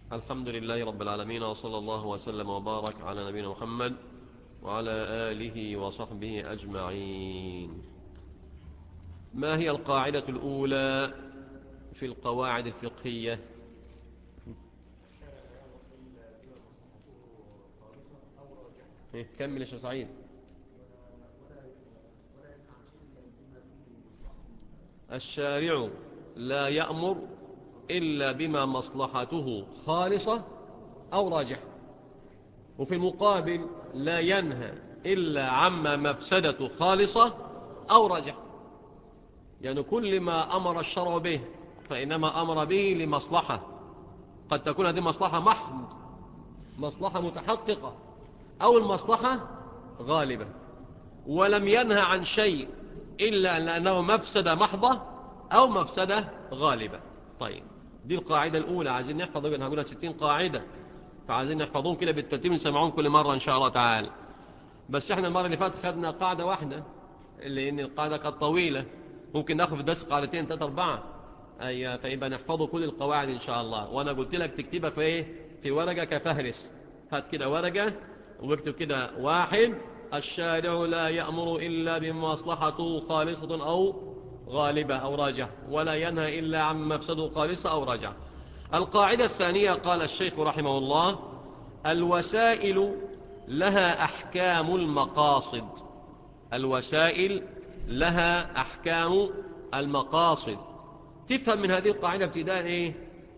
الحمد لله رب العالمين وصلى الله وسلم وبارك على نبينا محمد وعلى آله وصحبه أجمعين ما هي القاعدة الأولى في القواعد الفقهية إيه، كمل يا شيخ سعيد الشارع لا يأمر إلا بما مصلحته خالصة أو راجحة وفي المقابل لا ينهى إلا عما مفسدة خالصة أو راجحة يعني كل ما أمر الشرع به فإنما أمر به لمصلحة قد تكون هذه مصلحة محض مصلحة متحققة أو المصلحة غالبة ولم ينهى عن شيء إلا لأنه مفسدة محضة أو مفسدة غالبة طيب دي القاعدة الأولى عايزين نحفظ هقولها 60 قاعدة فعايزين نحفظهم كده بالترتيب نسمعهم كل مرة إن شاء الله تعالى بس احنا المرة اللي فاتت خدنا قاعدة واحدة لأن القاعدة كانت طويلة ممكن ناخد في الدرس قاعدتين ثلاثة أربعة أي فيبقى نحفظه كل القواعد إن شاء الله وأنا قلت لك تكتبها في إيه في ورقة كفهرس هات كده ورقة واكتب كده واحد الشارع لا يأمر إلا بمصلحته خالصة أو غالبة أو راجعة ولا ينهى إلا عن مفسده خالصة أو راجعة القاعدة الثانية قال الشيخ رحمه الله الوسائل لها أحكام المقاصد الوسائل لها أحكام المقاصد تفهم من هذه القاعدة ابتداء إيه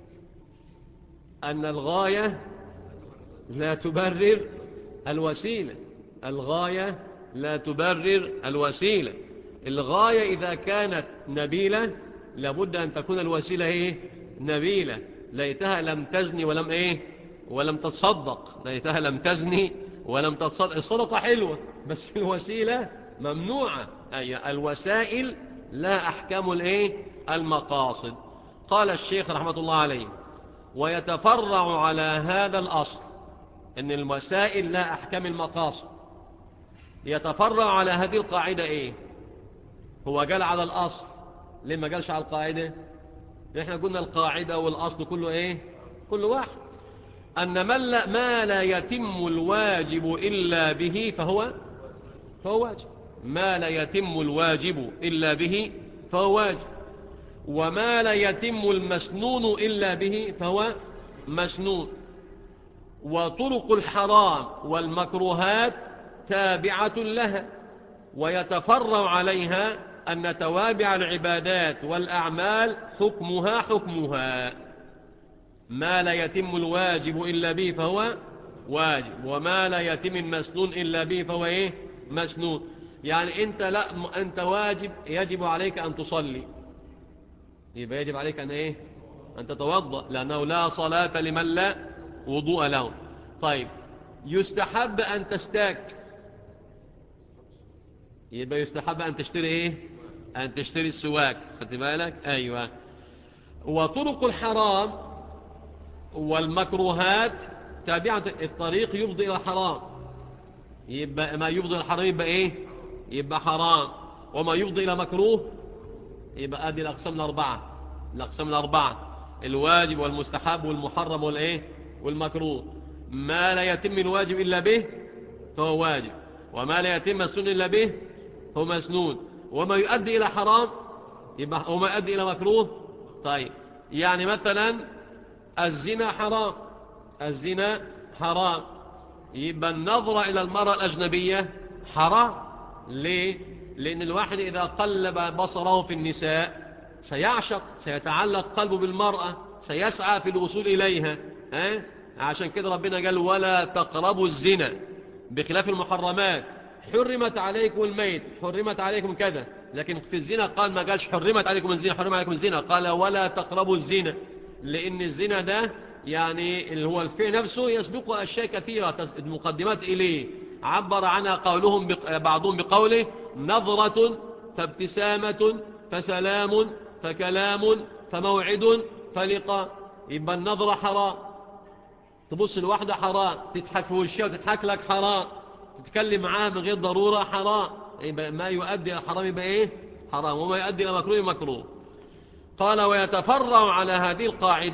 أن الغاية لا تبرر الوسيلة الغاية لا تبرر الوسيلة الغاية إذا كانت نبيلة لابد أن تكون الوسيلة إيه نبيلة ليتها لم تزني ولم إيه ولم تصدق ليتها لم تزني ولم تتصدق الصدقة حلوة بس الوسيلة ممنوعة أي الوسائل لا أحكام الإيه المقاصد قال الشيخ رحمة الله عليه ويتفرع على هذا الأصل أن الوسائل لا أحكام المقاصد يتفرع على هذه القاعدة إيه هو قال على الأصل ليه ما قالش على القاعدة احنا قلنا القاعدة والأصل كله إيه كل واحد أن ما لا يتم الواجب إلا به فهو فهو واجب ما لا يتم الواجب إلا به فهو واجب وما لا يتم المسنون إلا به فهو مسنون وطرق الحرام والمكروهات تابعة لها ويتفرع عليها أن توابع العبادات والأعمال حكمها حكمها ما لا يتم الواجب إلا به فهو واجب وما لا يتم المسنون إلا به فهو إيه مسنون يعني أنت, لا أنت واجب يجب عليك أن تصلي يبقى يجب عليك أن إيه أن تتوضأ لأنه لا صلاة لمن لا وضوء له طيب يستحب أن تستاك يبقى يستحب أن تشتري إيه أن تشتري السواك خدت بالك أيوة وطرق الحرام والمكروهات تابعة الطريق يفضي إلى الحرام يبقى ما يفضي إلى الحرام يبقى إيه يبقى حرام وما يفضي إلى مكروه يبقى أدي الأقسام الأربعة الأقسام الأربعة الواجب والمستحب والمحرم والإيه والمكروه ما لا يتم الواجب إلا به فهو واجب وما لا يتم السنة إلا به هو مسنون وما يؤدي إلى حرام يبقى وما يؤدي إلى مكروه طيب يعني مثلا الزنا حرام الزنا حرام يبقى النظرة إلى المرأة الأجنبية حرام ليه؟ لأن الواحد إذا قلب بصره في النساء سيعشق سيتعلق قلبه بالمرأة سيسعى في الوصول إليها أه؟ عشان كده ربنا قال ولا تقربوا الزنا بخلاف المحرمات حرمت عليكم الميت حرمت عليكم كذا لكن في الزنا قال ما قالش حرمت عليكم الزنا حرم عليكم الزنا قال ولا تقربوا الزنا لأن الزنا ده يعني اللي هو الفعل نفسه يسبقه أشياء كثيرة المقدمات إليه عبر عنها قولهم بعضهم بقوله نظرة فابتسامة فسلام فكلام فموعد فلقاء يبقى النظرة حرام تبص لواحدة حرام تضحك في وشها وتضحك لك حرام تتكلم معاها من غير ضرورة حرام يبقى ما يؤدي إلى حرام يبقى إيه حرام وما يؤدي إلى مكروه مكروه قال ويتفرع على هذه القاعدة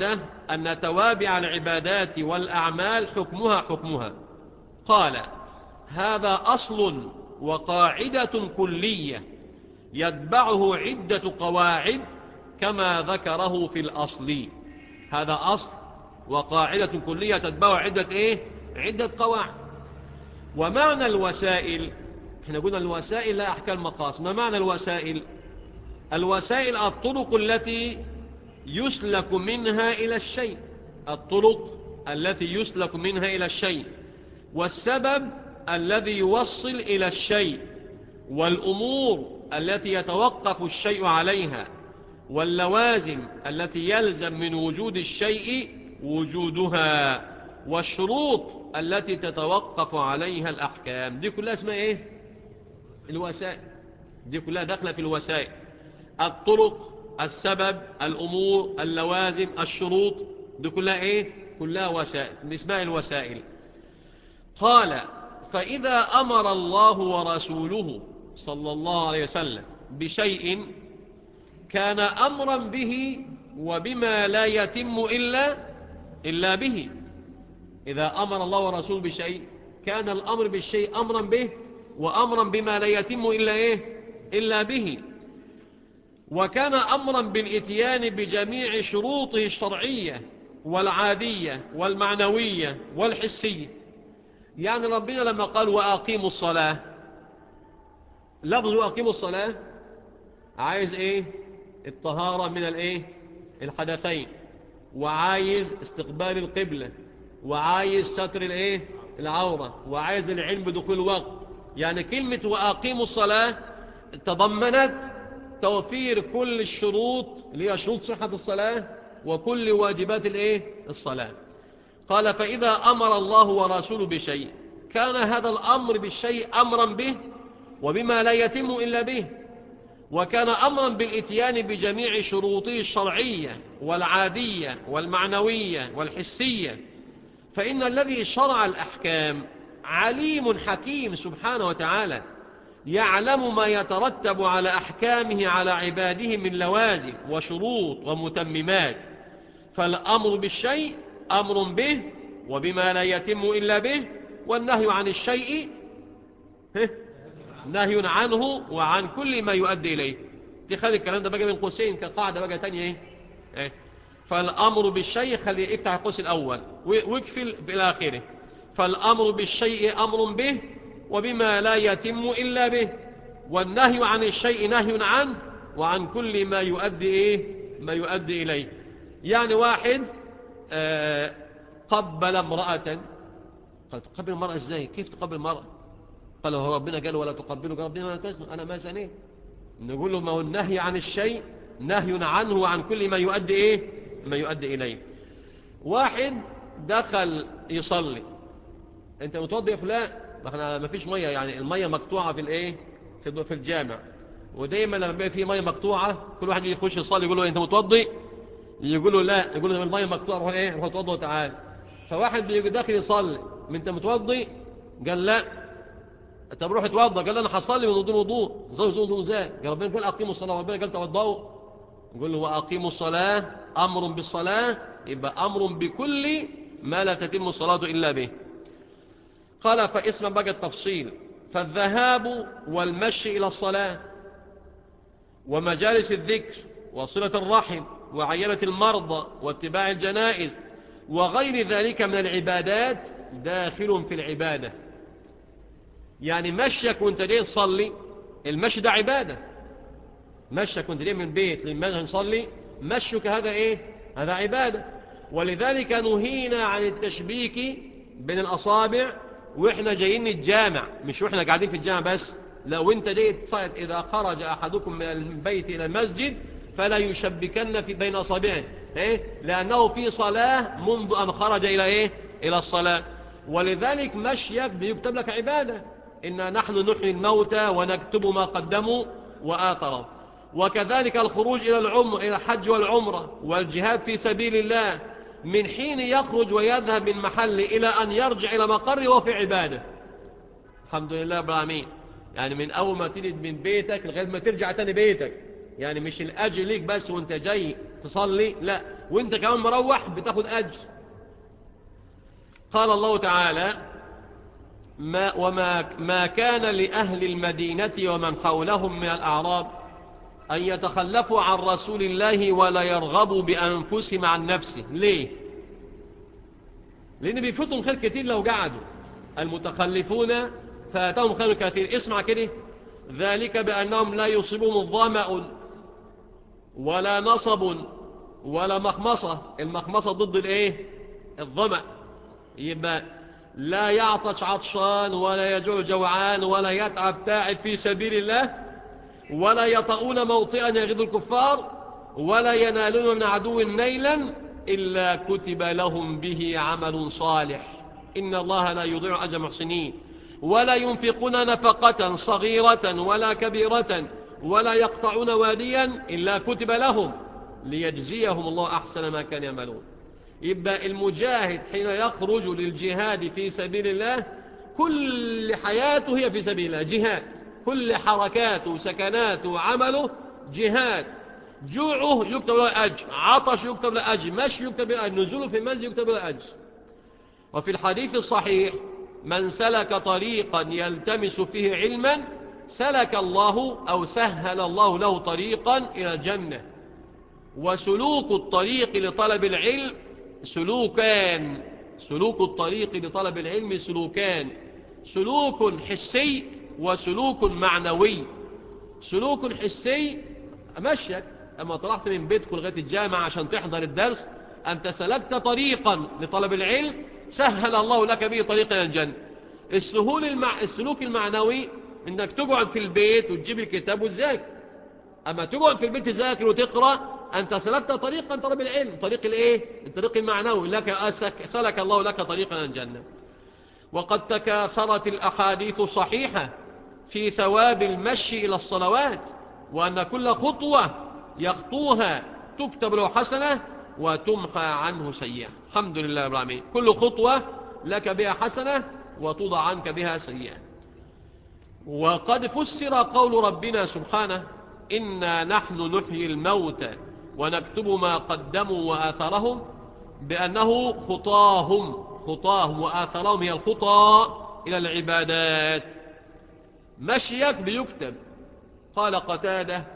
أن توابع العبادات والأعمال حكمها حكمها قال هذا أصل وقاعدة كلية يتبعه عدة قواعد كما ذكره في الأصل هذا أصل وقاعدة كلية تتبع عدة إيه؟ عدة قواعد ومعنى الوسائل احنا قلنا الوسائل لا أحكام مقاص ما معنى الوسائل الوسائل الطرق التي يسلك منها إلى الشيء الطرق التي يسلك منها إلى الشيء والسبب الذي يوصل إلى الشيء والأمور التي يتوقف الشيء عليها واللوازم التي يلزم من وجود الشيء وجودها والشروط التي تتوقف عليها الأحكام دي كلها اسمها إيه الوسائل دي كلها داخلة في الوسائل الطرق السبب الأمور اللوازم الشروط دي كلها إيه كلها وسائل اسمها الوسائل قال فإذا أمر الله ورسوله صلى الله عليه وسلم بشيء كان أمرا به وبما لا يتم إلا, إلا به إذا أمر الله ورسوله بشيء كان الأمر بالشيء أمرا به وأمرا بما لا يتم إلا إيه إلا به وكان أمرا بالإتيان بجميع شروطه الشرعية والعادية والمعنوية والحسية يعني ربنا لما قال وأقيموا الصلاة لفظ وأقيموا الصلاة عايز إيه الطهارة من الإيه الحدثين وعايز استقبال القبلة وعايز ستر الإيه العورة وعايز العلم بدخول الوقت يعني كلمة وأقيموا الصلاة تضمنت توفير كل الشروط اللي هي شروط صحة الصلاة وكل واجبات الايه الصلاة قال فإذا أمر الله ورسوله بشيء كان هذا الأمر بالشيء أمرا به وبما لا يتم إلا به وكان أمرا بالإتيان بجميع شروطه الشرعية والعادية والمعنوية والحسية فإن الذي شرع الأحكام عليم حكيم سبحانه وتعالى يعلم ما يترتب على أحكامه على عباده من لوازم وشروط ومتممات فالأمر بالشيء أمر به وبما لا يتم إلا به والنهي عن الشيء نهي عنه وعن كل ما يؤدي إليه تخلي الكلام ده بقى من قوسين كقاعدة بقى تانية إيه؟, إيه فالأمر بالشيء خلي افتح القوس الأول واكفل بالآخره فالأمر بالشيء أمر به وبما لا يتم إلا به والنهي عن الشيء نهي عنه وعن كل ما يؤدي إيه ما يؤدي إليه يعني واحد آه قبل امرأة قال تقبل المرأة ازاي كيف تقبل المرأة قال هو ربنا قال ولا تقبله قال ربنا ما تزنه أنا ما زنيت نقول له ما هو النهي عن الشيء نهي عنه وعن كل ما يؤدي إيه ما يؤدي إليه واحد دخل يصلي انت متوضي يا فلان ما احنا ما فيش ميه يعني الميه مقطوعه في الايه في في الجامع ودايما لما بيبقى في ميه مقطوعه كل واحد يخش يصلي يقول له انت متوضي يقول له لا يقول له الميه مقطوعه روح ايه روح اتوضى وتعال فواحد بيجي داخل يصلي من انت متوضي قال لا طب روح اتوضى قال انا هصلي من وضوء وضوء زي وضوء ازاي قال ربنا قال اقيموا الصلاه وربنا قال توضؤوا يقول له واقيموا الصلاه امر بالصلاه يبقى امر بكل ما لا تتم الصلاه الا به قال فاسم بقى التفصيل فالذهاب والمشي إلى الصلاة ومجالس الذكر وصلة الرحم وعينة المرضى واتباع الجنائز وغير ذلك من العبادات داخل في العبادة يعني مشيك وانت جاي تصلي المشي ده عبادة مشيك وانت جاي من بيت للمسجد نصلي مشيك هذا ايه هذا عبادة ولذلك نهينا عن التشبيك بين الأصابع واحنا جايين الجامع مش واحنا قاعدين في الجامع بس لو انت جاي تصعد اذا خرج احدكم من البيت الى المسجد فلا يشبكن في بين اصابعه ايه لانه في صلاه منذ ان خرج الى ايه الى الصلاه ولذلك مشيك بيكتب لك عباده إنا نحن نحيي الموتى ونكتب ما قدموا وآثروا وكذلك الخروج إلى العمر إلى الحج والعمرة والجهاد في سبيل الله من حين يخرج ويذهب من محل إلى أن يرجع إلى مقر وفي عبادة الحمد لله رب العالمين يعني من أول ما تلد من بيتك لغاية ما ترجع تاني بيتك يعني مش الأجل ليك بس وانت جاي تصلي لا وانت كمان مروح بتاخد أجر قال الله تعالى ما وما ما كان لأهل المدينة ومن حولهم من الأعراب أن يتخلفوا عن رسول الله ولا يرغبوا بأنفسهم عن نفسه ليه؟ لأن بيفوتهم خير كتير لو قعدوا المتخلفون فاتهم خير كثير اسمع كده ذلك بأنهم لا يصيبهم الظمأ ولا نصب ولا مخمصة المخمصة ضد الايه الظمأ يبقى لا يعطش عطشان ولا يجوع جوعان ولا يتعب تاعب في سبيل الله ولا يطؤون موطئا يغيظ الكفار ولا ينالون من عدو نيلا إلا كتب لهم به عمل صالح إن الله لا يضيع أجر محسنين ولا ينفقون نفقة صغيرة ولا كبيرة ولا يقطعون واديا إلا كتب لهم ليجزيهم الله أحسن ما كان يعملون يبقى المجاهد حين يخرج للجهاد في سبيل الله كل حياته هي في سبيل الله جهاد كل حركاته وسكناته وعمله جهاد جوعه يكتب له أجر عطش يكتب له أجر مشي يكتب له أجر نزوله في المنزل يكتب له أجر وفي الحديث الصحيح من سلك طريقا يلتمس فيه علما سلك الله أو سهل الله له طريقا إلى الجنة وسلوك الطريق لطلب العلم سلوكان سلوك الطريق لطلب العلم سلوكان سلوك حسي وسلوك معنوي سلوك حسي أمشيك أما طلعت من بيتك لغاية الجامعة عشان تحضر الدرس أنت سلكت طريقا لطلب العلم سهل الله لك به طريقا إلى الجنة السهول المع... السلوك المعنوي انك تقعد في البيت وتجيب الكتاب وتذاكر اما تقعد في البيت تذاكر وتقرا انت سلكت طريقا طلب العلم طريق الايه الطريق المعنوي لك أسك سلك الله لك طريقا الى الجنه وقد تكاثرت الاحاديث الصحيحه في ثواب المشي الى الصلوات وان كل خطوه يخطوها تكتب له حسنه وتمحى عنه سيئه الحمد لله رب العالمين كل خطوه لك بها حسنه وتوضع عنك بها سيئة وقد فسر قول ربنا سبحانه إنا نحن نحيي الموتى ونكتب ما قدموا وآثرهم بأنه خطاهم خطاهم وآثرهم هي الخطى إلى العبادات مشيك بيكتب قال قتاده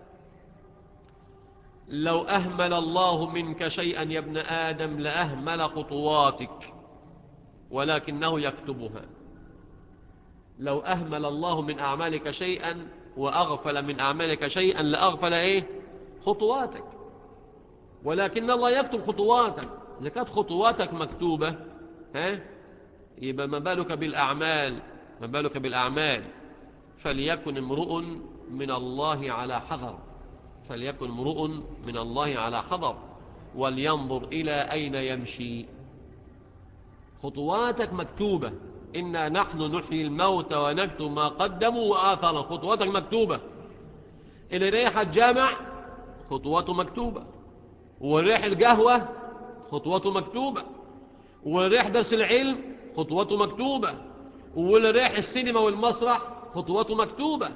لو أهمل الله منك شيئا يا ابن آدم لأهمل خطواتك ولكنه يكتبها لو أهمل الله من أعمالك شيئا وأغفل من أعمالك شيئا لأغفل إيه خطواتك ولكن الله يكتب خطواتك إذا كانت خطواتك مكتوبة ها يبقى ما بالك بالأعمال ما بالك بالأعمال فليكن امرؤ من الله على حذر فليكن امرؤ من الله على حذر ولينظر إلى أين يمشي خطواتك مكتوبة إنا نحن نحيي الموت ونكتب ما قدموا وآثارا خطواتك مكتوبة اللي ريح الجامع خطواته مكتوبة وريح القهوة خطواته مكتوبة وريح درس العلم خطواته مكتوبة واللي ريح السينما والمسرح خطواته مكتوبة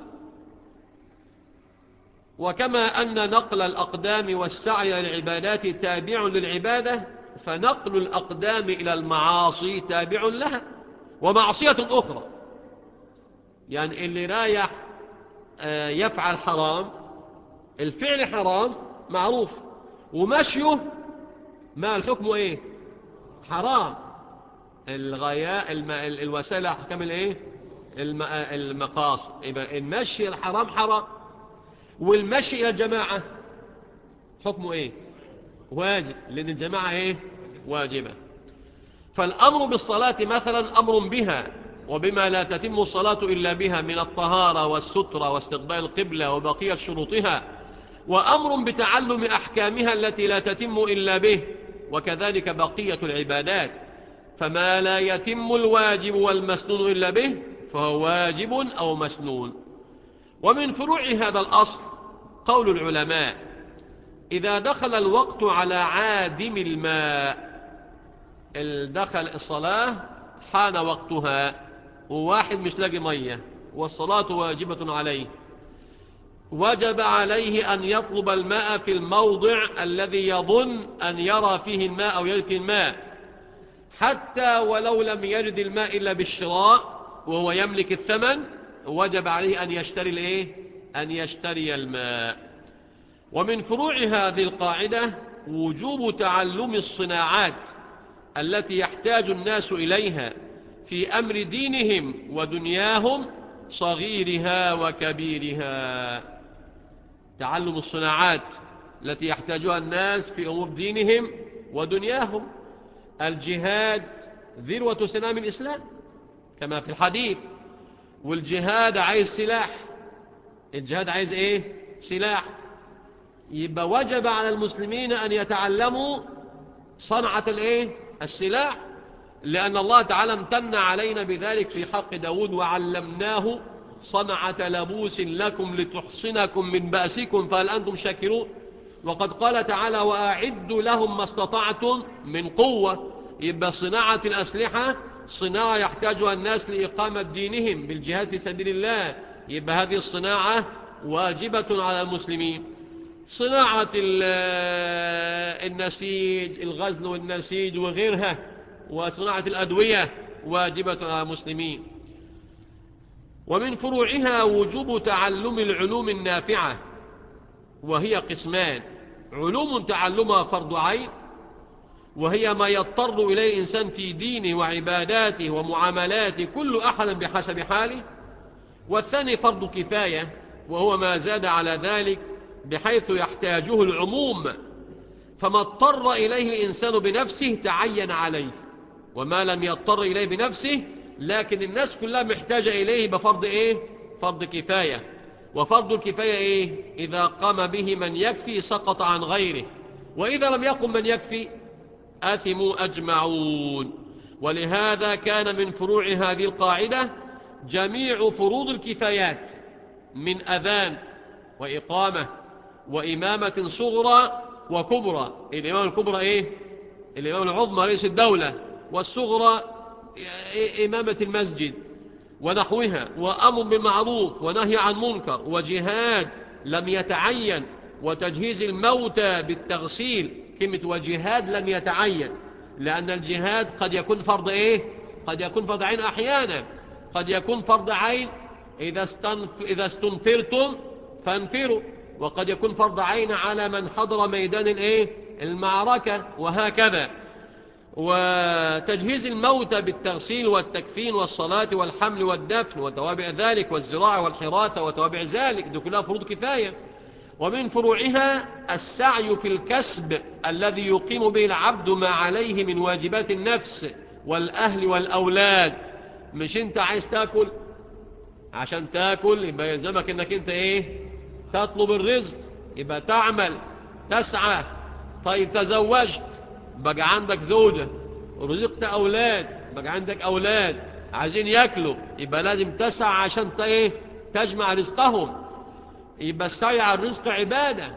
وكما أن نقل الأقدام والسعي للعبادات تابع للعبادة فنقل الأقدام إلى المعاصي تابع لها ومعصية أخرى يعني اللي رايح يفعل حرام الفعل حرام معروف ومشيه ما الحكم ايه حرام الغياء الم... الوسائل احكام الايه الم... المقاصد يبقى المشي الحرام حرام والمشي الى الجماعه حكمه ايه واجب لأن الجماعة إيه؟ واجبة فالأمر بالصلاة مثلا أمر بها وبما لا تتم الصلاة إلا بها من الطهارة والسترة واستقبال القبلة وبقية شروطها وأمر بتعلم أحكامها التي لا تتم إلا به وكذلك بقية العبادات فما لا يتم الواجب والمسنون إلا به فهو واجب أو مسنون ومن فروع هذا الأصل قول العلماء إذا دخل الوقت على عادم الماء دخل الصلاة حان وقتها وواحد مش لاقي مية والصلاة واجبة عليه وجب عليه أن يطلب الماء في الموضع الذي يظن أن يرى فيه الماء أو يجد فيه الماء حتى ولو لم يجد الماء إلا بالشراء وهو يملك الثمن وجب عليه أن يشتري الإيه؟ أن يشتري الماء ومن فروع هذه القاعدة وجوب تعلم الصناعات التي يحتاج الناس إليها في أمر دينهم ودنياهم صغيرها وكبيرها تعلم الصناعات التي يحتاجها الناس في أمور دينهم ودنياهم الجهاد ذروة سنام الإسلام كما في الحديث والجهاد عايز سلاح الجهاد عايز ايه سلاح يبقى وجب على المسلمين أن يتعلموا صنعة الايه السلاح لأن الله تعالى امتن علينا بذلك في حق داود وعلمناه صنعة لبوس لكم لتحصنكم من بأسكم فهل أنتم شاكرون وقد قال تعالى وأعدوا لهم ما استطعتم من قوة يبقى صناعة الأسلحة صناعة يحتاجها الناس لإقامة دينهم بالجهاد في سبيل الله يبقى هذه الصناعة واجبة على المسلمين صناعة النسيج الغزل والنسيج وغيرها وصناعة الأدوية واجبة على المسلمين ومن فروعها وجوب تعلم العلوم النافعة وهي قسمان علوم تعلمها فرض عين وهي ما يضطر إليه الإنسان في دينه وعباداته ومعاملاته كل أحد بحسب حاله والثاني فرض كفاية وهو ما زاد على ذلك بحيث يحتاجه العموم فما اضطر إليه الإنسان بنفسه تعين عليه وما لم يضطر إليه بنفسه لكن الناس كلها محتاجة إليه بفرض إيه فرض كفاية وفرض الكفاية إيه إذا قام به من يكفي سقط عن غيره وإذا لم يقم من يكفي أثموا أجمعون ولهذا كان من فروع هذه القاعدة جميع فروض الكفايات من أذان وإقامة وإمامة صغرى وكبرى الإمام الكبرى إيه الإمام العظمى رئيس الدولة والصغرى إمامة المسجد ونحوها وأمر بالمعروف ونهي عن منكر وجهاد لم يتعين وتجهيز الموتى بالتغسيل كلمة وجهاد لم يتعين لأن الجهاد قد يكون فرض إيه قد يكون فرض عين أحيانا قد يكون فرض عين إذا, استنف إذا استنفرتم فانفروا وقد يكون فرض عين على من حضر ميدان الإيه المعركة وهكذا وتجهيز الموتى بالتغسيل والتكفين والصلاة والحمل والدفن وتوابع ذلك والزراعة والحراثة وتوابع ذلك دي كلها فروض كفاية ومن فروعها السعي في الكسب الذي يقيم به العبد ما عليه من واجبات النفس والأهل والأولاد مش انت عايز تاكل عشان تاكل يبقى يلزمك انك انت ايه تطلب الرزق يبقى تعمل تسعى طيب تزوجت بقى عندك زوجة ورزقت أولاد بقى عندك أولاد عايزين يأكلوا يبقى لازم تسعى عشان ايه تجمع رزقهم يبقى السعي على الرزق عبادة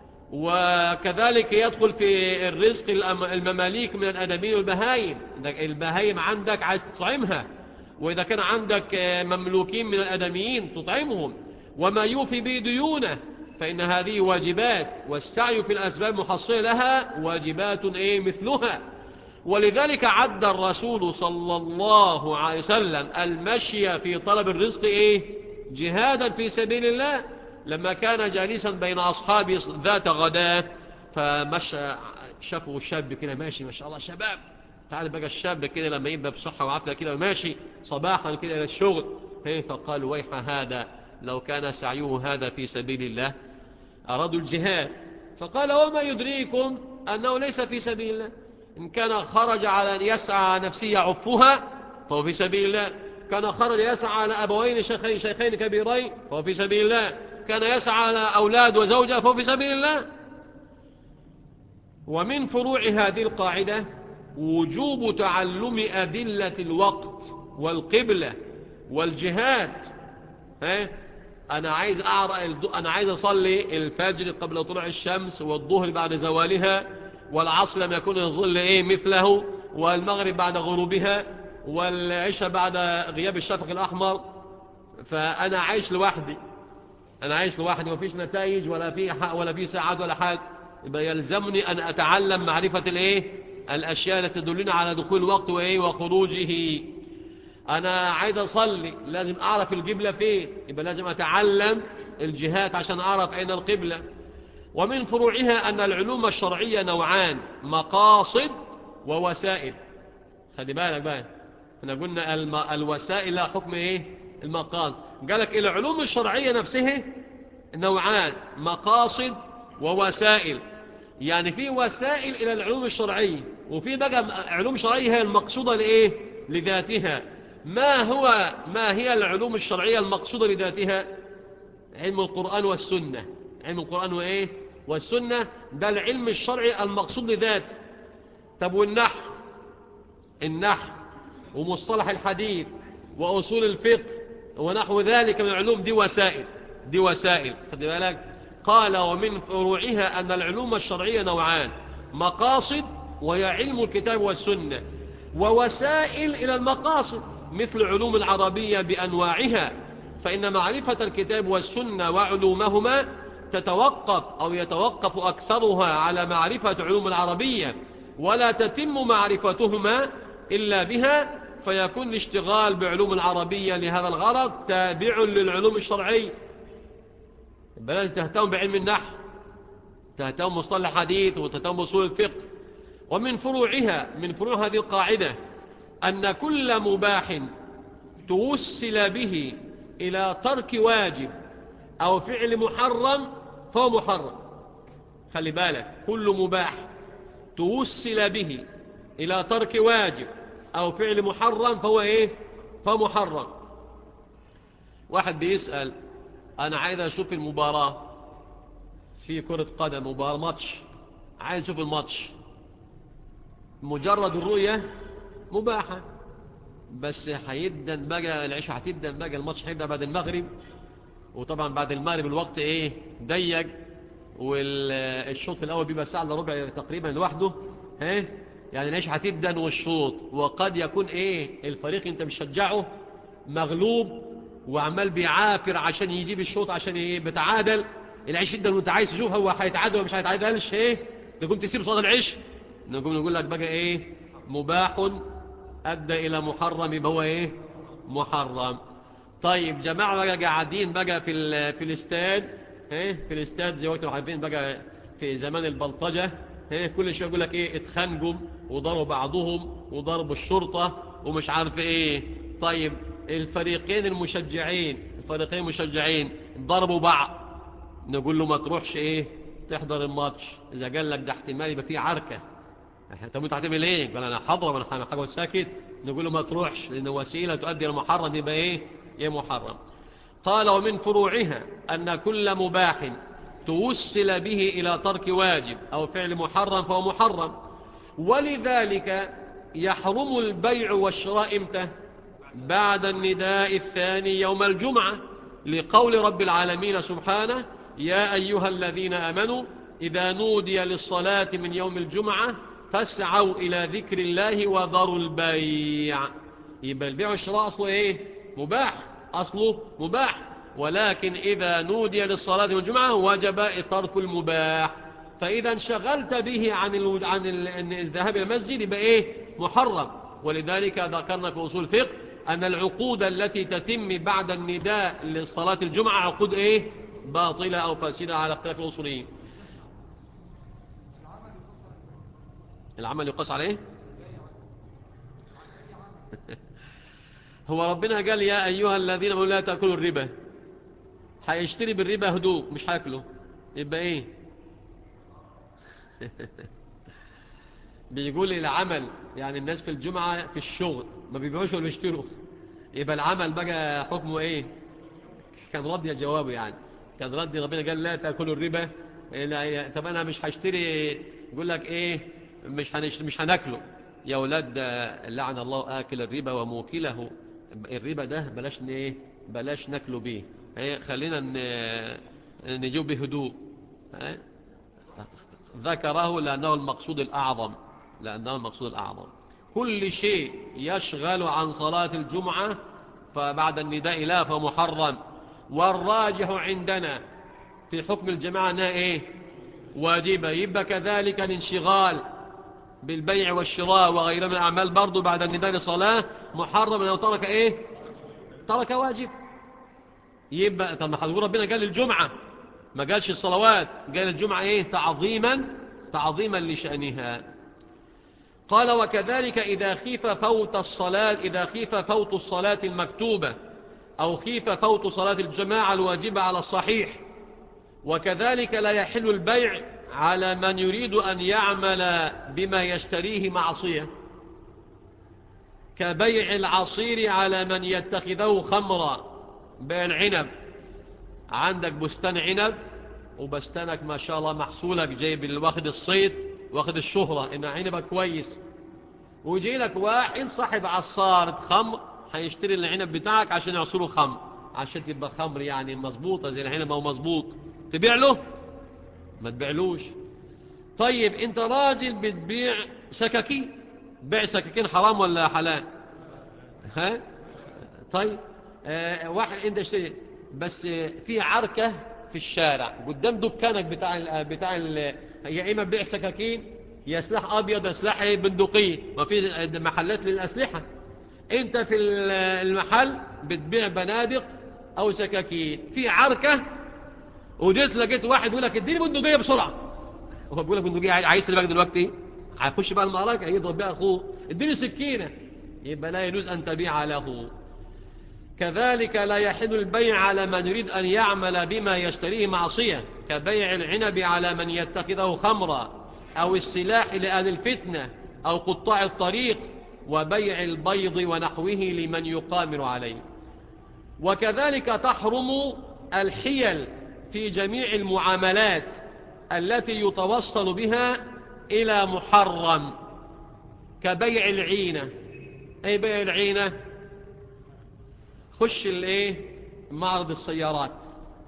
وكذلك يدخل في الرزق المماليك من الأدمين والبهايم البهايم عندك عايز تطعمها وإذا كان عندك مملوكين من الأدميين تطعمهم وما يوفي به ديونه فإن هذه واجبات والسعي في الأسباب محصلة لها واجبات إيه مثلها ولذلك عد الرسول صلى الله عليه وسلم المشي في طلب الرزق إيه جهادا في سبيل الله لما كان جالسا بين أصحابه ذات غداة فمشى شافوا الشاب كده ماشي ما شاء الله شباب تعال بقى الشاب كده لما يبقى بصحة وعافية كده ماشي صباحا كده إلى الشغل فقال ويح هذا لو كان سعيه هذا في سبيل الله أرادوا الجهاد فقال وما يدريكم أنه ليس في سبيل الله إن كان خرج على أن يسعى نفسه يعفها فهو في سبيل الله كان خرج يسعى على أبوين شيخين, شيخين كبيرين فهو في سبيل الله كان يسعى على أولاد وزوجة فهو في سبيل الله ومن فروع هذه القاعدة وجوب تعلم أدلة الوقت والقبلة والجهاد ها أنا عايز أعرأ أنا عايز أصلي الفجر قبل طلوع الشمس والظهر بعد زوالها والعصر لم يكن الظل إيه مثله والمغرب بعد غروبها والعشاء بعد غياب الشفق الأحمر فأنا عايش لوحدي أنا عايش لوحدي ومفيش نتائج ولا في حق ولا في ساعات ولا حاجة يبقى يلزمني أن أتعلم معرفة الإيه الأشياء التي تدلنا على دخول الوقت وإيه وخروجه أنا عايز أصلي لازم أعرف القبلة فين يبقى لازم أتعلم الجهات عشان أعرف أين القبلة ومن فروعها أن العلوم الشرعية نوعان مقاصد ووسائل خلي بالك بقى احنا قلنا الم... الوسائل لها حكم ايه المقاصد قالك العلوم الشرعية نفسها نوعان مقاصد ووسائل يعني في وسائل إلى العلوم الشرعية وفي بقى علوم شرعية هي المقصودة لإيه لذاتها ما هو ما هي العلوم الشرعية المقصودة لذاتها علم القرآن والسنة علم القرآن وإيه والسنة ده العلم الشرعي المقصود لذاته طب والنحو النحو ومصطلح الحديث وأصول الفقه ونحو ذلك من العلوم دي وسائل دي وسائل خد بالك قال ومن فروعها أن العلوم الشرعية نوعان مقاصد وهي علم الكتاب والسنة ووسائل إلى المقاصد مثل علوم العربية بأنواعها فإن معرفة الكتاب والسنة وعلومهما تتوقف أو يتوقف أكثرها على معرفة علوم العربية ولا تتم معرفتهما إلا بها فيكون الاشتغال بعلوم العربية لهذا الغرض تابع للعلوم الشرعية بلد تهتم بعلم النحو تهتم مصطلح حديث وتهتم أصول الفقه ومن فروعها من فروع هذه القاعدة أن كل مباح توسل به إلى ترك واجب أو فعل محرم فهو محرم خلي بالك كل مباح توسل به إلى ترك واجب أو فعل محرم فهو إيه فهو محرم واحد بيسأل أنا عايز أشوف المباراة في كرة قدم مباراة ماتش عايز أشوف الماتش مجرد الرؤية مباحة بس هيدن بقى العشاء هتدن بقى الماتش هيبدأ بعد المغرب وطبعا بعد المغرب الوقت ايه ضيق والشوط الاول بيبقى ساعه الا ربع تقريبا لوحده ها يعني العيش هتدن والشوط وقد يكون ايه الفريق انت مشجعه مغلوب وعمال بيعافر عشان يجيب الشوط عشان ايه بتعادل العيش جدا وانت عايز تشوف هو هيتعادل ولا مش هيتعادلش ايه تقوم تسيب صوت العيش نقوم نقول لك بقى ايه مباح ادى الى محرم يبقى هو ايه محرم طيب جماعه بقى قاعدين بقى في في الاستاد ايه في الاستاد زي ما انتم عارفين بقى في زمان البلطجه ايه كل شويه يقول لك ايه اتخانقوا وضربوا بعضهم وضربوا الشرطه ومش عارف ايه طيب الفريقين المشجعين الفريقين المشجعين ضربوا بعض نقول له ما تروحش ايه تحضر الماتش اذا قال لك ده احتمال يبقى فيه عركه طب انت هتعمل ايه قال انا حاضر وانا هقعد ساكت نقول له ما تروحش لان وسيله تؤدي الى محرم يبقى ايه يبقى محرم قال ومن فروعها ان كل مباح توسل به الى ترك واجب او فعل محرم فهو محرم ولذلك يحرم البيع والشراء امتى بعد النداء الثاني يوم الجمعة لقول رب العالمين سبحانه يا أيها الذين أمنوا إذا نودي للصلاة من يوم الجمعة فاسعوا إلى ذكر الله وذروا البيع يبقى البيع والشراء أصله إيه مباح أصله مباح ولكن إذا نودي للصلاة من الجمعة وجب ترك المباح فإذا انشغلت به عن ال... عن ال... الذهاب إلى المسجد يبقى إيه محرم ولذلك ذكرنا في أصول الفقه أن العقود التي تتم بعد النداء لصلاة الجمعة عقود إيه باطلة أو فاسدة على اختلاف الأصوليين العمل يقاس عليه هو ربنا قال يا أيها الذين امنوا لا تأكلوا الربا هيشتري بالربا هدوء مش هاكله يبقى ايه بيقول العمل يعني الناس في الجمعة في الشغل ما بيبيعوش ولا بيشتروا يبقى العمل بقى حكمه ايه كان رد يا جوابه يعني كان رد ربنا قال لا تاكلوا الربا لا طب انا مش هشتري يقول لك ايه مش هنشتري مش هناكله يا اولاد لعن الله اكل الربا وموكله الربا ده بلاش ايه بلاش ناكله بيه خلينا نجيب بهدوء ذكره لأنه المقصود الأعظم لأنه المقصود الأعظم كل شيء يشغل عن صلاة الجمعة فبعد النداء لا فمحرم والراجح عندنا في حكم الجماعة أنها إيه واجبة يبقى كذلك الانشغال بالبيع والشراء وغيرها من الأعمال برضو بعد النداء لصلاة محرم لو ترك إيه ترك واجب يبقى طب ما حضور ربنا قال الجمعة ما قالش الصلوات قال الجمعة إيه تعظيما تعظيما لشأنها قال وكذلك إذا خيف فوت الصلاة إذا خيف فوت الصلاة المكتوبة أو خيف فوت صلاة الجماعة الواجبة على الصحيح وكذلك لا يحل البيع على من يريد أن يعمل بما يشتريه معصية كبيع العصير على من يتخذه خمرا بيع العنب عندك بستان عنب وبستانك ما شاء الله محصولك جايب واخد الصيد واخد الشهرة إن عنبك كويس ويجي لك واحد صاحب عصارة خمر هيشتري العنب بتاعك عشان يعصره خمر عشان تبقى خمر يعني مظبوطة زي العنب او مظبوط تبيع له ما تبيعلوش طيب انت راجل بتبيع سكاكين بيع سكاكين حرام ولا حلال ها طيب آه واحد انت اشتري بس في عركة في الشارع قدام دكانك بتاع ال بتاع ال يا اما بيع سكاكين يا سلاح ابيض يا سلاح بندقيه وفي محلات للاسلحه انت في المحل بتبيع بنادق او سكاكين في عركه وجيت لقيت واحد يقول لك اديني بندقيه بسرعه هو بيقول لك بندقيه عايز بقى دلوقتي هيخش بقى المعركه يضرب بقى اخوه اديني سكينه يبقى لا يجوز ان تبيع له كذلك لا يحل البيع على من يريد أن يعمل بما يشتريه معصية كبيع العنب على من يتخذه خمرا أو السلاح لأهل الفتنة أو قطاع الطريق وبيع البيض ونحوه لمن يقامر عليه وكذلك تحرم الحيل في جميع المعاملات التي يتوصل بها إلى محرم كبيع العينة أي بيع العينة خش الايه معرض السيارات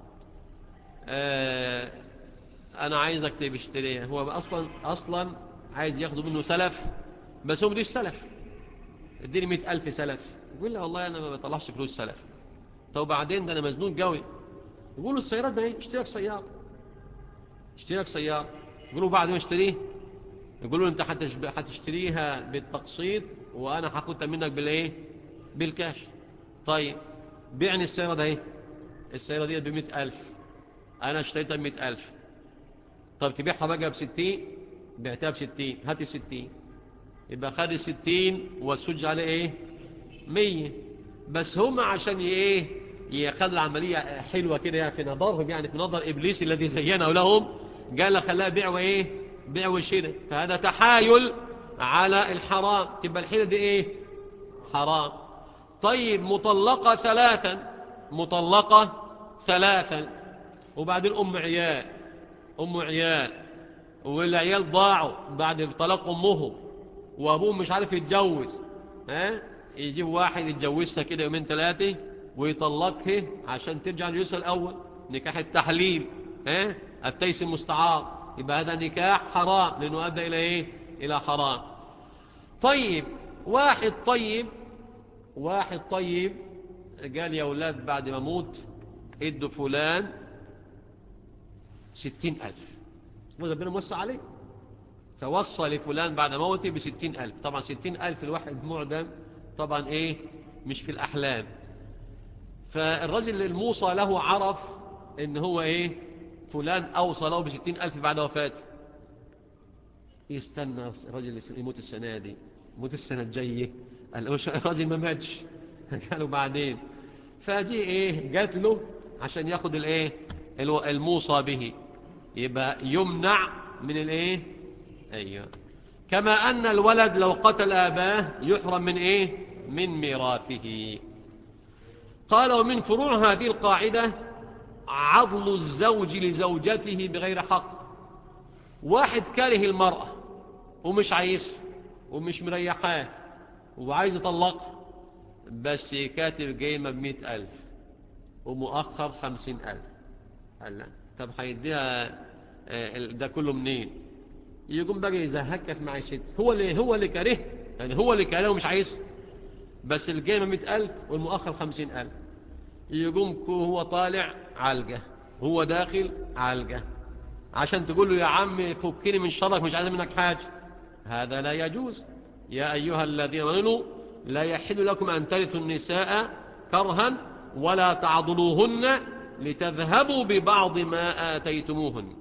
آه انا عايزك تشتريه هو اصلا اصلا عايز ياخدوا منه سلف بس هو بديش سلف اديني مئة ألف سلف يقول له والله أنا ما بطلعش فلوس سلف طب بعدين ده أنا مزنون قوي يقولوا السيارات ده اشتري لك سيارة اشتري لك سيارة يقولوا بعد ما اشتريه يقولوا انت هتشتريها بالتقسيط وانا هاخدها منك بالايه بالكاش طيب بيعني السيارة ده ايه السيارة دي بمئة ألف أنا اشتريتها بمئة ألف طب تبيعها بقى بستين بعتها بستين هاتي ستين يبقى خد الستين والسج عليه ايه مية بس هم عشان ايه يخلوا العملية حلوة كده يعني في نظرهم يعني في نظر إبليس الذي زينه لهم قال خلاها بيع وايه بيع وشراء فهذا تحايل على الحرام تبقى الحيلة دي ايه حرام طيب مطلقة ثلاثا مطلقة ثلاثا وبعدين أم عيال أم عيال والعيال ضاعوا بعد طلاق أمهم وأبوهم مش عارف يتجوز ها يجيب واحد يتجوزها كده يومين ثلاثة ويطلقها عشان ترجع للجوز الأول نكاح التحليل ها التيس المستعار يبقى هذا نكاح حرام لأنه أدى إلى إيه إلى حرام طيب واحد طيب واحد طيب قال يا أولاد بعد ما موت ادوا فلان ستين ألف ربنا موسع عليه فوصى لفلان بعد موته بستين ألف طبعا ستين ألف الواحد معدم طبعا إيه مش في الأحلام فالرجل الموصى له عرف إن هو إيه فلان أوصى له بستين ألف بعد وفاته يستنى الرجل يموت السنة دي يموت السنة الجاية الراجل ما ماتش قالوا بعدين فجي ايه جات له عشان ياخد الايه الموصى به يبقى يمنع من الايه ايوه كما ان الولد لو قتل اباه يحرم من ايه من ميراثه قال ومن فروع هذه القاعدة عضل الزوج لزوجته بغير حق واحد كاره المرأة ومش عايز ومش مريحاه وعايز يطلقها بس كاتب قيمة بمئة ألف ومؤخر خمسين ألف قال لا طب هيديها ده كله منين يقوم بقى يزهكف مع معيشته هو اللي هو اللي كاره يعني هو اللي كاره ومش عايز بس القيمة مئة ألف والمؤخر خمسين ألف يقوم هو طالع علقة هو داخل علقة عشان تقول له يا عم فكني من شرك مش عايز منك حاجة هذا لا يجوز يا أيها الذين آمنوا لا يحل لكم أن ترثوا النساء كرها ولا تعضلوهن لتذهبوا ببعض ما آتيتموهن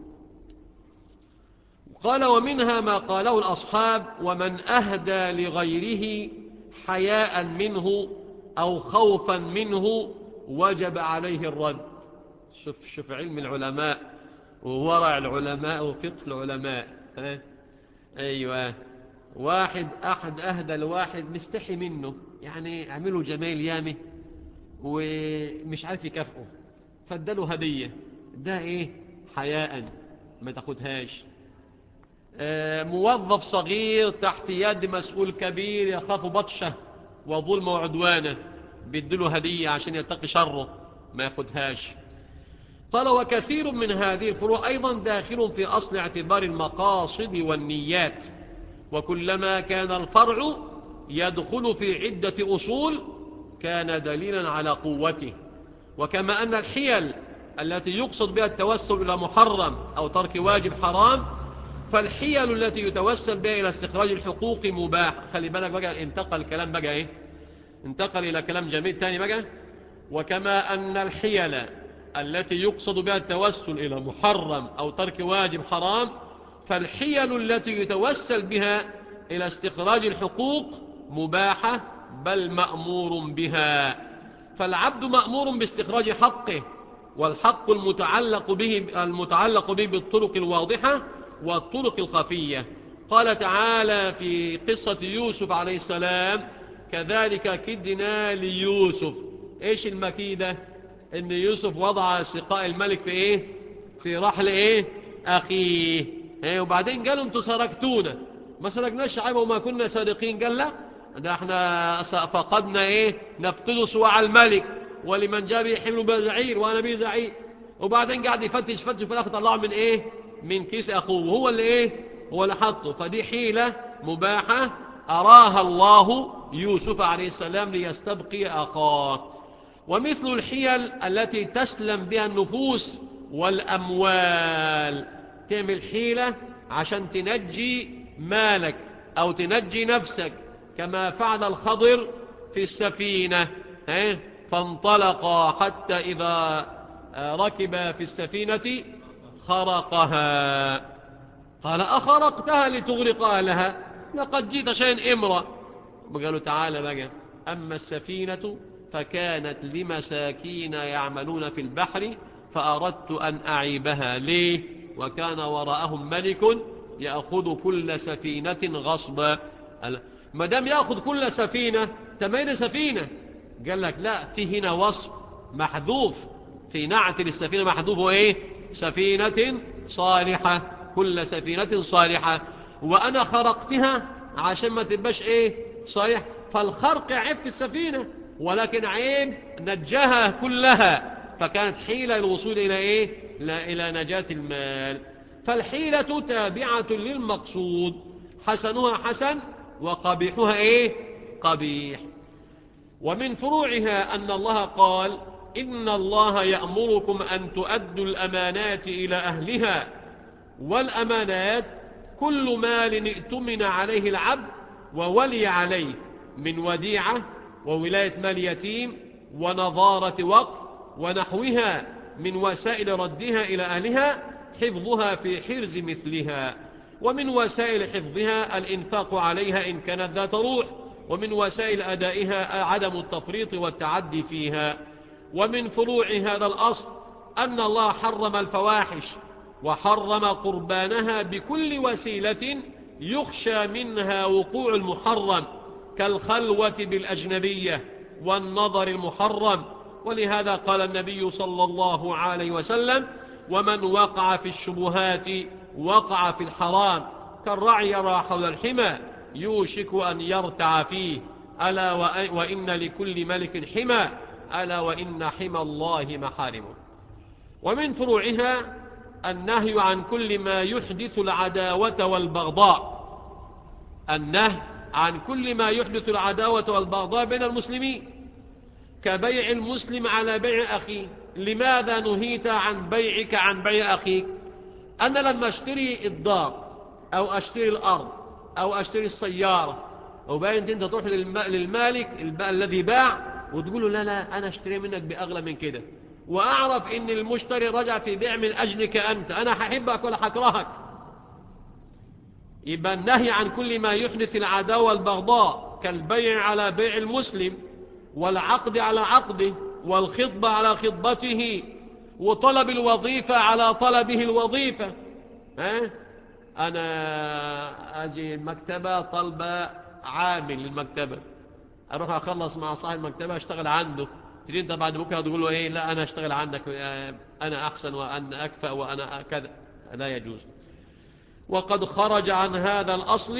قال ومنها ما قاله الأصحاب ومن أهدى لغيره حياء منه أو خوفا منه وجب عليه الرد شوف, شوف علم العلماء وورع العلماء وفقه العلماء ها؟ أيوة واحد أحد أهدى لواحد مستحي منه يعني عمله جمال يامه ومش عارف يكافئه فاداله هدية ده ايه حياء ما تاخدهاش آه موظف صغير تحت يد مسؤول كبير يخاف بطشه وظلم وعدوانه بيدله هدية عشان يتقي شره ما ياخدهاش قال وكثير من هذه الفروع أيضا داخل في أصل اعتبار المقاصد والنيات وكلما كان الفرع يدخل في عدة أصول كان دليلا على قوته وكما أن الحيل التي يقصد بها التوسل إلى محرم أو ترك واجب حرام فالحيل التي يتوسل بها إلى استخراج الحقوق مباح خلي بالك بقى انتقل الكلام بقى إيه انتقل إلى كلام جميل تاني بقى وكما أن الحيل التي يقصد بها التوسل إلى محرم أو ترك واجب حرام فالحيل التي يتوسل بها إلى استخراج الحقوق مباحة بل مأمور بها فالعبد مأمور باستخراج حقه والحق المتعلق به, المتعلق به بالطرق الواضحة والطرق الخفية قال تعالى في قصة يوسف عليه السلام كذلك كدنا ليوسف ايش المكيدة ان يوسف وضع سقاء الملك في ايه في رحل ايه اخيه ايه وبعدين قالوا انتوا سرقتونا ما سرقناش عيبه وما كنا سارقين قال لا ده احنا فقدنا ايه نفقد سواع الملك ولمن جاء به حمل بزعير وانا به زعير وبعدين قاعد يفتش فتش في الاخر طلعه من ايه من كيس اخوه هو اللي ايه هو اللي حطه فدي حيلة مباحة أراها الله يوسف عليه السلام ليستبقي أخاه ومثل الحيل التي تسلم بها النفوس والأموال تعمل حيلة عشان تنجي مالك أو تنجي نفسك كما فعل الخضر في السفينة فانطلق حتى إذا ركب في السفينة خرقها قال أخرقتها لتغرق أهلها لقد جيت شيء إمرا قالوا تعالى بقى أما السفينة فكانت لمساكين يعملون في البحر فأردت أن أعيبها ليه وكان وراءهم ملك يأخذ كل سفينة غصبا ما دام يأخذ كل سفينة تمين سفينة قال لك لا في هنا وصف محذوف في نعت للسفينة محذوف ايه سفينة صالحة كل سفينة صالحة وأنا خرقتها عشان ما تبقاش ايه صحيح فالخرق عيب في السفينة ولكن عيب نجاها كلها فكانت حيلة الوصول إلى إيه لا إلى نجاة المال فالحيلة تابعة للمقصود حسنها حسن وقبيحها إيه قبيح ومن فروعها أن الله قال إن الله يأمركم أن تؤدوا الأمانات إلى أهلها والأمانات كل مال ائتمن عليه العبد وولي عليه من وديعة وولاية مال يتيم ونظارة وقف ونحوها من وسائل ردها إلى أهلها حفظها في حرز مثلها ومن وسائل حفظها الإنفاق عليها إن كانت ذات روح ومن وسائل أدائها عدم التفريط والتعدي فيها ومن فروع هذا الأصل أن الله حرم الفواحش وحرم قربانها بكل وسيلة يخشى منها وقوع المحرم كالخلوة بالأجنبية والنظر المحرم ولهذا قال النبي صلى الله عليه وسلم ومن وقع في الشبهات وقع في الحرام كالرعي يرى حول الحمى يوشك أن يرتع فيه ألا وإن لكل ملك حمى ألا وإن حمى الله محارمه ومن فروعها النهي عن كل ما يحدث العداوة والبغضاء النهي عن كل ما يحدث العداوة والبغضاء بين المسلمين كبيع المسلم على بيع أخيه لماذا نهيت عن بيعك عن بيع أخيك أنا لما أشتري الدار أو أشتري الأرض أو أشتري السيارة وبعدين أنت تروح للمالك الذي باع وتقول له لا لا أنا أشتري منك بأغلى من كده وأعرف إن المشتري رجع في بيع من أجلك أنت أنا ححبك ولا حكرهك يبقى النهي عن كل ما يحدث العداوة والبغضاء كالبيع على بيع المسلم والعقد على عقده والخطبة على خطبته وطلب الوظيفة على طلبه الوظيفة ها؟ أنا أجي المكتبة طلب عامل للمكتبة أروح أخلص مع صاحب المكتبة أشتغل عنده تريد أنت بعد بكرة تقول له إيه لا أنا أشتغل عندك أنا أحسن وأنا أكفأ وأنا كذا لا يجوز وقد خرج عن هذا الأصل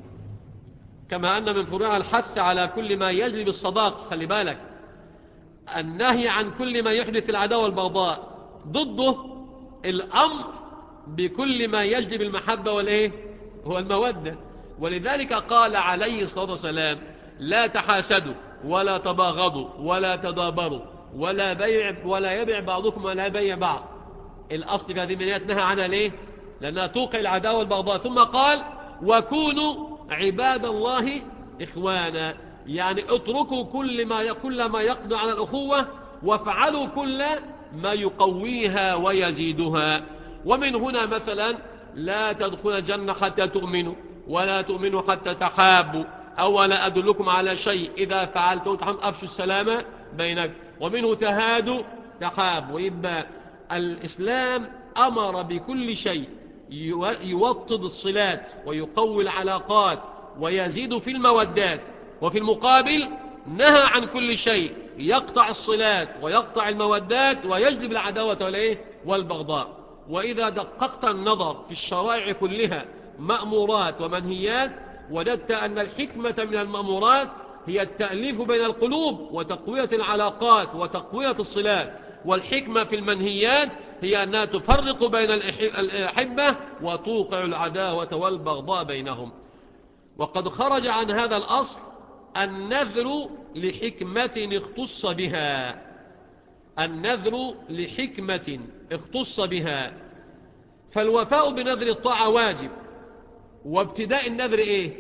كما أن من فروع الحث على كل ما يجلب الصداق خلي بالك النهي عن كل ما يحدث العداوة والبغضاء ضده الأمر بكل ما يجلب المحبة والإيه هو المودة ولذلك قال عليه الصلاة والسلام لا تحاسدوا ولا تباغضوا ولا تدابروا ولا بيع ولا يبيع بعضكم ولا يبيع بعض الأصل في هذه المنيات نهى عنها ليه لأنها توقع العداوة والبغضاء ثم قال وكونوا عباد الله إخوانا يعني اتركوا كل ما كل ما يقضي على الأخوة وافعلوا كل ما يقويها ويزيدها ومن هنا مثلا لا تدخل الجنة حتى تؤمنوا ولا تؤمنوا حتى تحابوا أولا أدلكم على شيء إذا فعلتوا تحم أفشوا السلامة بينك ومنه تهادوا تحاب ويبقى الإسلام أمر بكل شيء يوطد الصلات ويقوي العلاقات ويزيد في المودات وفي المقابل نهى عن كل شيء يقطع الصلات ويقطع المودات ويجلب العداوة والإيه؟ والبغضاء وإذا دققت النظر في الشرائع كلها مأمورات ومنهيات وجدت أن الحكمة من المأمورات هي التأليف بين القلوب وتقوية العلاقات وتقوية الصلات والحكمة في المنهيات هي أنها تفرق بين الأحبة وتوقع العداوة والبغضاء بينهم وقد خرج عن هذا الأصل النذر لحكمة اختص بها النذر لحكمة اختص بها فالوفاء بنذر الطاعة واجب وابتداء النذر ايه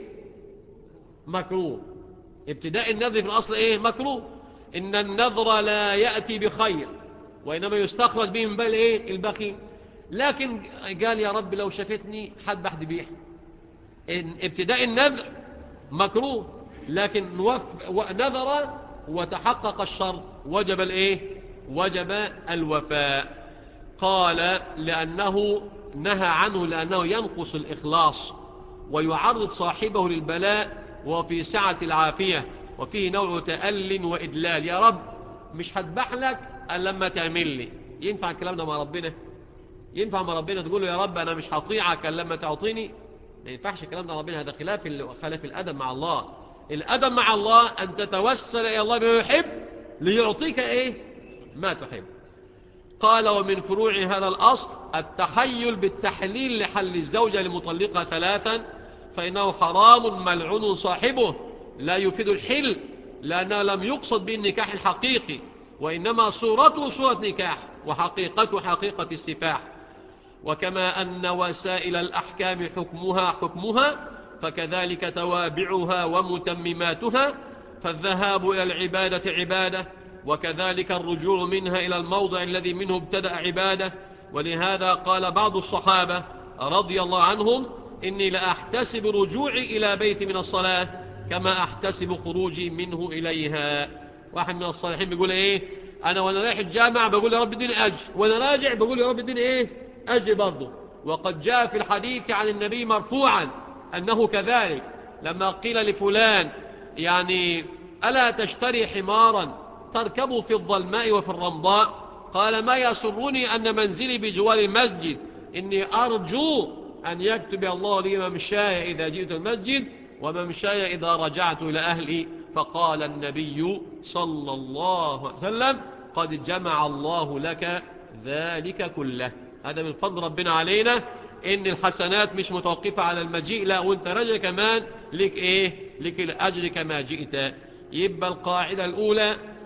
مكروه ابتداء النذر في الأصل ايه مكروه إن النذر لا يأتي بخير وإنما يستخرج به من بال إيه البخيل لكن قال يا رب لو شفتني حد بحد بيح إن ابتداء النذر مكروه لكن نذر وتحقق الشرط وجب الايه وجب الوفاء قال لأنه نهى عنه لأنه ينقص الإخلاص ويعرض صاحبه للبلاء وفي سعة العافية وفيه نوع تأل وإدلال يا رب مش هذبح لك ألا لما تعمل لي ينفع الكلام ده مع ربنا ينفع مع ربنا تقول له يا رب أنا مش هطيعك ألا لما تعطيني ما ينفعش الكلام ده ربنا هذا خلاف خلاف الأدب مع الله الأدب مع الله أن تتوسل إلى الله بما يحب ليعطيك إيه ما تحب قال ومن فروع هذا الأصل التحيل بالتحليل لحل الزوجة لمطلقة ثلاثا فإنه حرام ملعون صاحبه لا يفيد الحل لأنه لم يقصد به النكاح الحقيقي وإنما صورته صورة نكاح وحقيقته حقيقة السفاح وكما أن وسائل الأحكام حكمها حكمها فكذلك توابعها ومتمماتها فالذهاب إلى العبادة عبادة وكذلك الرجوع منها إلى الموضع الذي منه ابتدأ عبادة ولهذا قال بعض الصحابة رضي الله عنهم إني لأحتسب رجوعي إلى بيت من الصلاة كما أحتسب خروجي منه إليها واحد من الصالحين بيقول إيه أنا وأنا رايح الجامع بقول يا رب اديني أجر وأنا راجع بقول يا رب اديني إيه أجر برضه وقد جاء في الحديث عن النبي مرفوعا أنه كذلك لما قيل لفلان يعني ألا تشتري حمارا تركب في الظلماء وفي الرمضاء قال ما يسرني أن منزلي بجوار المسجد إني أرجو أن يكتب الله لي ممشاي إذا جئت المسجد وممشاي إذا رجعت إلى أهلي فقال النبي صلى الله عليه وسلم قد جمع الله لك ذلك كله هذا من فضل ربنا علينا إن الحسنات مش متوقفة على المجيء لا وانت رجل كمان لك إيه لك الأجر كما جئت يبقى القاعدة الأولى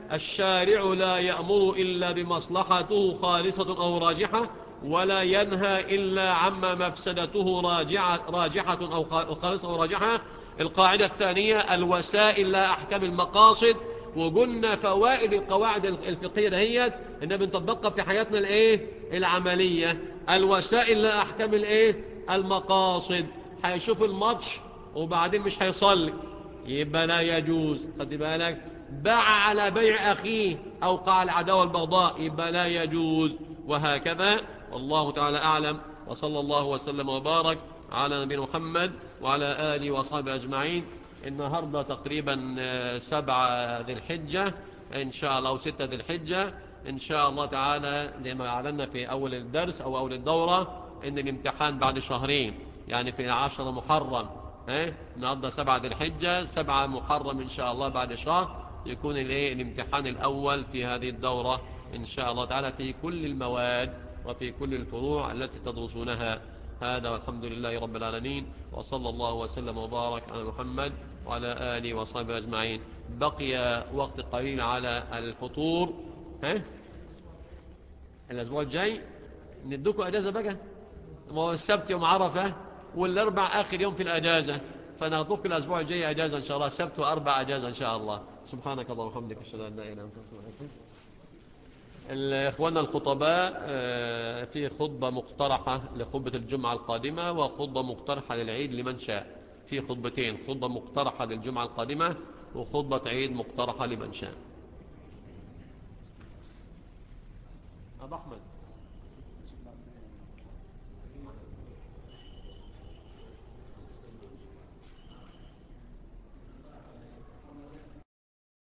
الشارع لا يأمر إلا بمصلحته خالصة أو راجحة ولا ينهى إلا عما مفسدته راجعة, راجحة أو خالصة أو راجحة القاعدة الثانية الوسائل لا أحكام المقاصد وقلنا فوائد القواعد الفقهية دهيت إنها بنطبقها في حياتنا الإيه العملية الوسائل لا أحكام الإيه المقاصد هيشوف الماتش وبعدين مش هيصلي يبقى لا يجوز خد بالك باع على بيع أخيه أوقع العداوة البغضاء يبقى لا يجوز وهكذا والله تعالى أعلم وصلى الله وسلم وبارك على نبي محمد وعلى آله وصحبه أجمعين النهاردة تقريبا سبعة ذي الحجة إن شاء الله وستة ذي الحجة إن شاء الله تعالى زي ما أعلنا في أول الدرس أو أول الدورة إن الامتحان بعد شهرين يعني في عشر محرم ايه النهارده سبعة ذي الحجة سبعة محرم إن شاء الله بعد شهر يكون الايه الامتحان الأول في هذه الدورة إن شاء الله تعالى في كل المواد وفي كل الفروع التي تدرسونها هذا والحمد لله رب العالمين وصلى الله وسلم وبارك على محمد وعلى آله وصحبه أجمعين بقي وقت قليل على الفطور ها الأسبوع الجاي ندوكم أجازة بقى ما هو السبت يوم عرفة والأربع آخر يوم في الأجازة فناخذوك الأسبوع الجاي أجازة إن شاء الله سبت وأربع أجازة إن شاء الله سبحانك اللهم وبحمدك أشهد أن لا إله إلا أنت إخواننا الخطباء في خطبة مقترحة لخطبة الجمعة القادمة وخطبة مقترحة للعيد لمن شاء في خطبتين خطبة مقترحة للجمعة القادمة وخطبة عيد مقترحة لمن شاء أبو أحمد